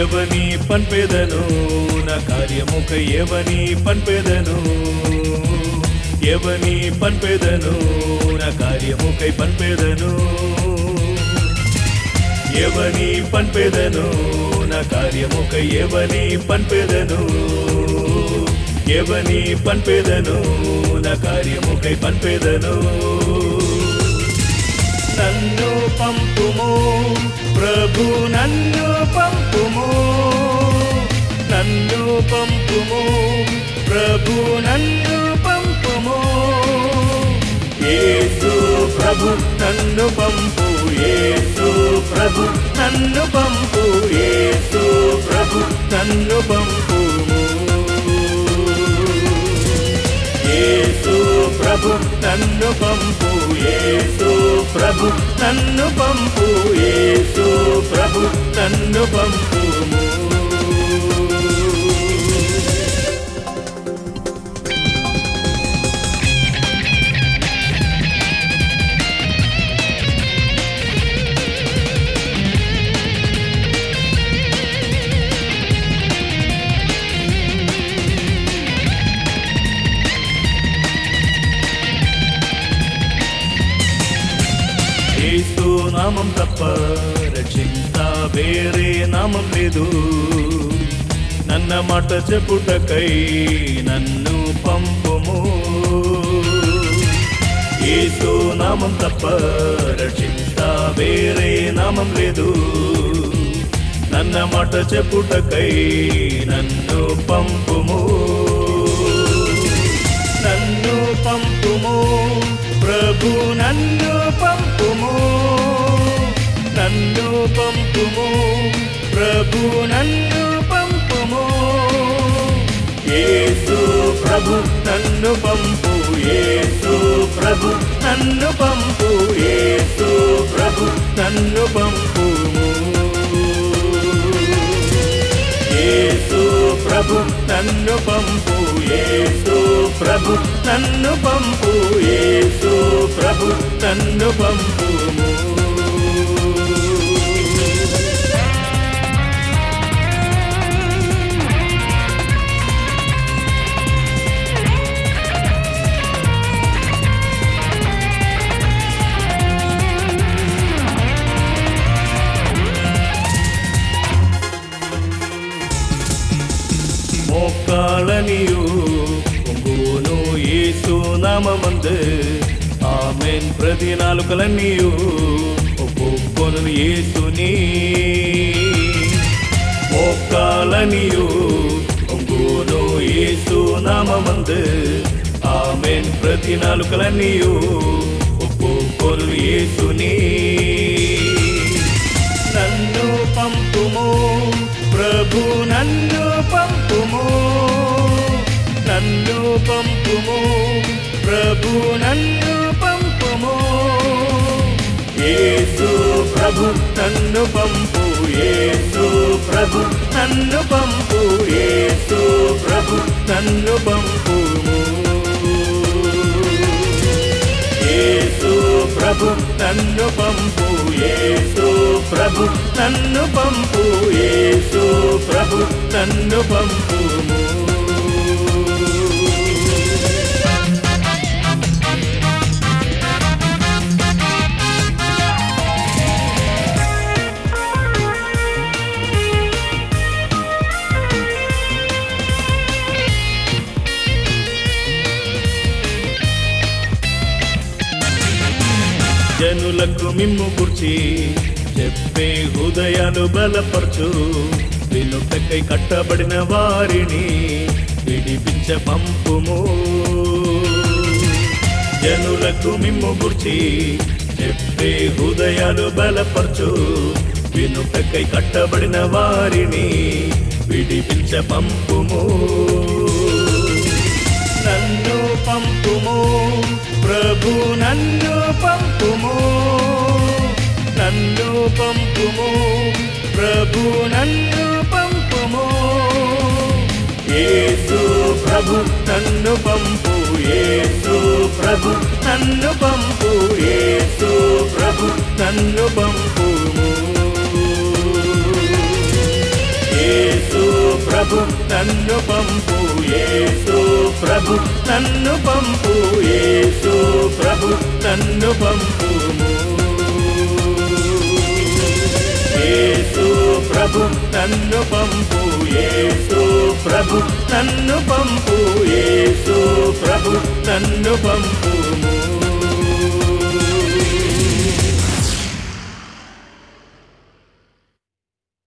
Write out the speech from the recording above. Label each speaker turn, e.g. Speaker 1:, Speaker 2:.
Speaker 1: ఎవని పన్పెదను నా కార్యముక ఎవని పన్పెదను ఎవని పన్పెదను నా కార్యముకై పన్పెదను ఎవని పన్పెదను నా కార్యముక ఎవని పన్పెదను ఎవని పన్పెదను నా కార్యముకై పన్పెదను నన్ను పంపుము ప్రభు నన్ను పంపుము నన్ను పంపుము ప్రభు నన్ను పంపుము యేసు ప్రభు నన్ను పంపు యేసు ప్రభు నన్ను పంపు యేసు ప్రభు నన్ను పంపుము యేసు ప్రభు నన్ను పంపు యేసు ప్రభు నన్ను పంపు యేసు ప్రభు నన్ను పంపుము యేసు నామం తప్ప రక్షింత వేరే నామం లేదు నన్న మాట చెప్పుటకై నన్ను పంపుము యేసు నామం తప్ప రక్షింత వేరే నామం లేదు నన్న మాట చెప్పుటకై నన్ను పంపుము నన్ను పంపుము ప్రభు నన్ను పంపుము నన్ను పంపుము ప్రభు నన్ను పంపుము యేసు ప్రభు నన్ను పంపు యేసు ప్రభు నన్ను పంపు యేసు ప్రభు నన్ను పంపుము యేసు ప్రభు నన్ను పంపు యేసు ప్రభు నన్ను పంపు యేసు ప్రభు నన్ను పంపుము மோக்காளனியோ பொங்கோனோ ஏசு நாமமந்து ఆమెన్ ప్రతి నాలుకలన్నీయు ఒప్పుకొను యేసుని మోకాలనియు ఒంగును యేసు నామమందు ఆమెన్ ప్రతి నాలుకలన్నీయు ఒప్పుకొను యేసుని నన్ను పంపుము ప్రభు నన్ను పంపుము నన్ను పంపుము ప్రభు నన్ను పంపుము యేసు ప్రభు నన్ను పంపు యేసు ప్రభు నన్ను పంపు యేసు ప్రభు నన్ను పంపుము యేసు ప్రభు నన్ను పంపు యేసు ప్రభు నన్ను పంపు యేసు ప్రభు నన్ను పంపుము జనులకు మిమ్ము గుర్చి చెప్పే హృదయాలు బలపరచు వినుటకై కట్టబడిన వారిని విడిపించ పంపుము జనులకు మిమ్ము గుర్చి చెప్పే హృదయాలు బలపరచు వినుటకై కట్టబడిన వారిని విడిపించ పంపుము నన్ను పంపుము ప్రభు నన్ను పంపుము నన్ను పంపుము ప్రభు నన్ను పంపుము యేసు ప్రభు నన్ను పంపు యేసు ప్రభు నన్ను పంపు యేసు ప్రభు నన్ను పంపుము ప్రభు నన్ను పంపు యేసు ప్రభు నన్ను పంపు యేసు ప్రభు నన్ను పంపుము యేసు ప్రభు నన్ను పంపు యేసు ప్రభు నన్ను పంపు యేసు ప్రభు నన్ను పంపుము